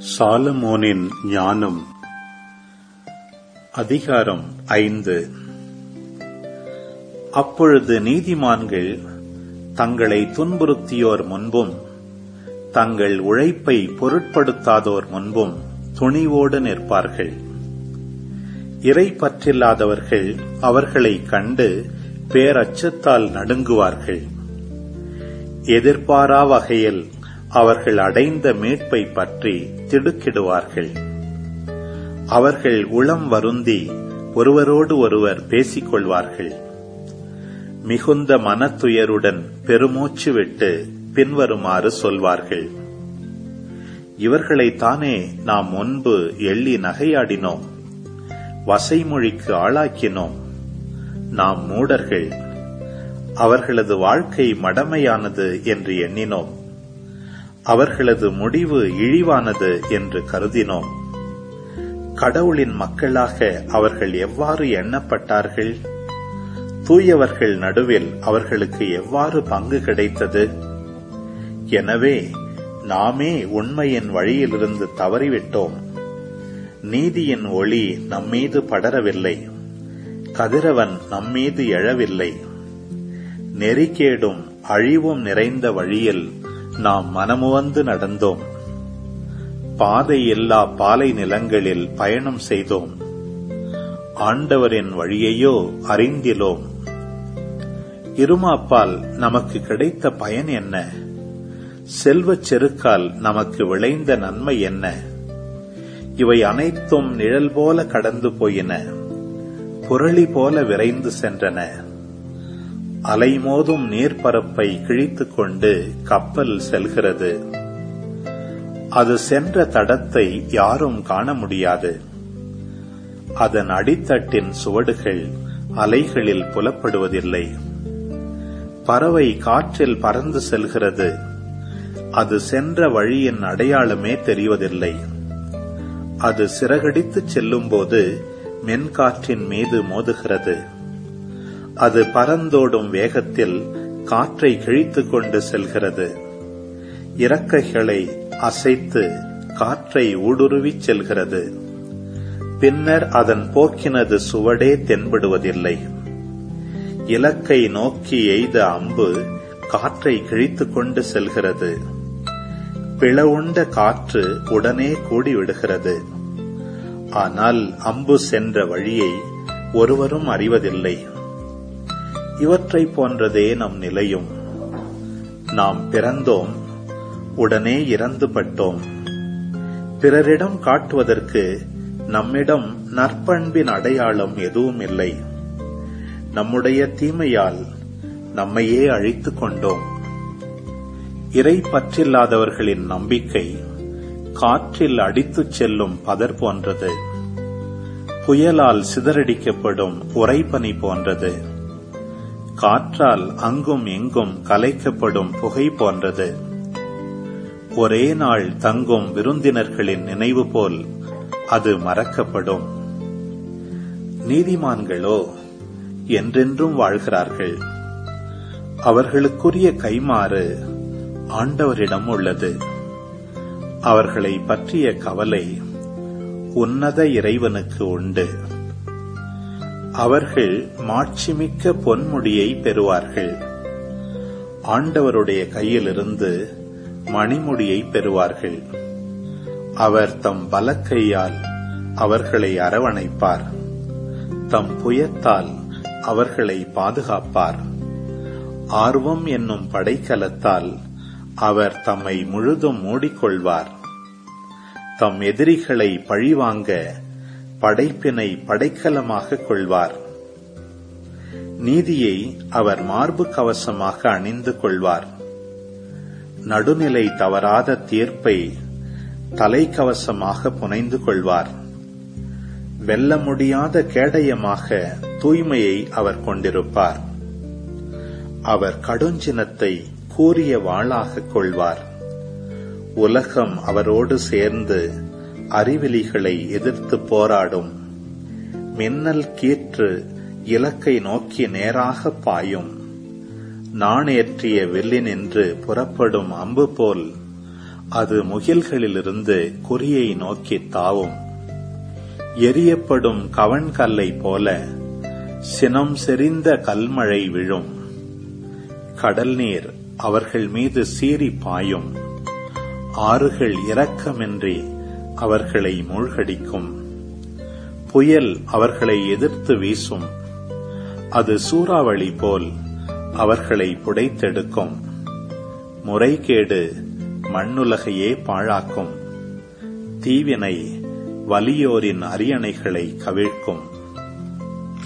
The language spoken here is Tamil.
சாலமோனின் ஞானம் அதிகாரம் ஐந்து அப்பொழுது நீதிமான்கள் தங்களை துன்புறுத்தியோர் முன்பும் தங்கள் உழைப்பை பொருட்படுத்தாதோர் முன்பும் துணிவோடு நிற்பார்கள் இறை பற்றில்லாதவர்கள் அவர்களைக் கண்டு பேரச்சத்தால் நடுங்குவார்கள் எதிர்பாரா வகையில் அவர்கள் அடைந்த மீட்பை பற்றி திடுக்கிடுவார்கள் அவர்கள் உளம் வருந்தி ஒருவரோடு ஒருவர் பேசிக் கொள்வார்கள் மிகுந்த மனத்துயருடன் பெருமூச்சு விட்டு பின்வருமாறு சொல்வார்கள் இவர்களைத்தானே நாம் முன்பு எள்ளி நகையாடினோம் வசைமொழிக்கு ஆளாக்கினோம் நாம் மூடர்கள் அவர்களது வாழ்க்கை மடமையானது என்று எண்ணினோம் அவர்களது முடிவு இழிவானது என்று கருதினோம் கடவுளின் மக்களாக அவர்கள் எவ்வாறு எண்ணப்பட்டார்கள் தூயவர்கள் நடுவில் அவர்களுக்கு எவ்வாறு பங்கு கிடைத்தது எனவே நாமே உண்மையின் வழியிலிருந்து தவறிவிட்டோம் நீதியின் ஒளி நம்மீது படரவில்லை கதிரவன் நம்மீது எழவில்லை நெறிக்கேடும் அழிவும் நிறைந்த வழியில் நாம் மனமுவந்து நடந்தோம் பாதை இல்லா பாலை நிலங்களில் பயணம் செய்தோம் ஆண்டவரின் வழியையோ அறிந்திலோம் இருமாப்பால் நமக்கு கிடைத்த பயன் என்ன செல்வச் செருக்கால் நமக்கு விளைந்த நன்மை என்ன இவை அனைத்தும் நிழல் போல கடந்து போயின புரளி போல விரைந்து சென்றன அலைமோதும் நீர்ப்பரப்பை கிழித்துக் கொண்டு கப்பல் செல்கிறது அது சென்ற தடத்தை யாரும் காண முடியாது அதன் அடித்தட்டின் சுவடுகள் அலைகளில் புலப்படுவதில்லை பறவை காற்றில் பறந்து செல்கிறது அது சென்ற வழியின் அடையாளமே தெரிவதில்லை அது சிறகடித்துச் செல்லும்போது மென்காற்றின் மீது மோதுகிறது அது பறந்தோடும் வேகத்தில் காற்றை கிழித்துக் கொண்டு செல்கிறது இறக்கைகளை அசைத்து காற்றை ஊடுருவிச் செல்கிறது பின்னர் அதன் போக்கினது சுவடே தென்படுவதில்லை இலக்கை நோக்கி எய்த அம்பு காற்றை கிழித்துக் கொண்டு செல்கிறது பிளவுண்ட காற்று உடனே கூடிவிடுகிறது ஆனால் அம்பு சென்ற வழியை ஒருவரும் அறிவதில்லை இவற்றை போன்றதே நம் நிலையும் நாம் பிறந்தோம் உடனே இறந்துபட்டோம் பிறரிடம் காட்டுவதற்கு நம்மிடம் நற்பண்பின் அடையாளம் எதுவும் இல்லை நம்முடைய தீமையால் நம்மையே அழித்துக் கொண்டோம் இறை பற்றில்லாதவர்களின் நம்பிக்கை காற்றில் அடித்துச் செல்லும் பதர் போன்றது புயலால் சிதறடிக்கப்படும் உறைபனி போன்றது காற்றால் அங்கும் இங்கும் கலைக்கப்படும் புகை போன்றது ஒரே நாள் தங்கும் விருந்தினர்களின் நினைவு போல் அது மறக்கப்படும் நீதிமான்களோ என்றென்றும் வாழ்கிறார்கள் அவர்களுக்குரிய கைமாறு ஆண்டவரிடம் உள்ளது அவர்களை பற்றிய கவலை உன்னத இறைவனுக்கு உண்டு அவர்கள் மாட்சிமிக்க பொன்முடியை பெறுவார்கள் ஆண்டவருடைய கையிலிருந்து மணிமுடியை பெறுவார்கள் அவர் தம் பலக்கையால் அவர்களை அரவணைப்பார் தம் புயத்தால் அவர்களை பாதுகாப்பார் ஆர்வம் என்னும் படைக்கலத்தால் அவர் தம்மை முழுதும் மூடிக்கொள்வார் தம் எதிரிகளை பழிவாங்க படைப்பினை படைக்கலமாக கொள்வார் நீதியை அவர் மார்பு கவசமாக அணிந்து கொள்வார் நடுநிலை தவறாத தீர்ப்பை தலைக்கவசமாக புனைந்து கொள்வார் வெல்ல முடியாத கேடயமாக தூய்மையை அவர் கொண்டிருப்பார் அவர் கடுஞ்சினத்தை கூறிய வாளாக கொள்வார் உலகம் அவரோடு சேர்ந்து அறிவிலிகளை எதிர்த்து போராடும் மின்னல் கீற்று இலக்கை நோக்கி நேராக பாயும் நாணேற்றிய வில்லினின்று புறப்படும் அம்பு போல் அது முகில்களிலிருந்து குறியை நோக்கி தாவும் எரியப்படும் கவன்கல்லை போல சினம் செறிந்த கல்மழை விழும் கடல் நீர் அவர்கள் மீது சீறி பாயும் ஆறுகள் இரக்கமின்றி அவர்களை மூழ்கடிக்கும் புயல் அவர்களை எதிர்த்து வீசும் அது சூறாவளி போல் அவர்களை புடைத்தெடுக்கும் முறைகேடு மண்ணுலகையே பாழாக்கும் தீவினை வலியோரின் அரியணைகளை கவிழ்க்கும்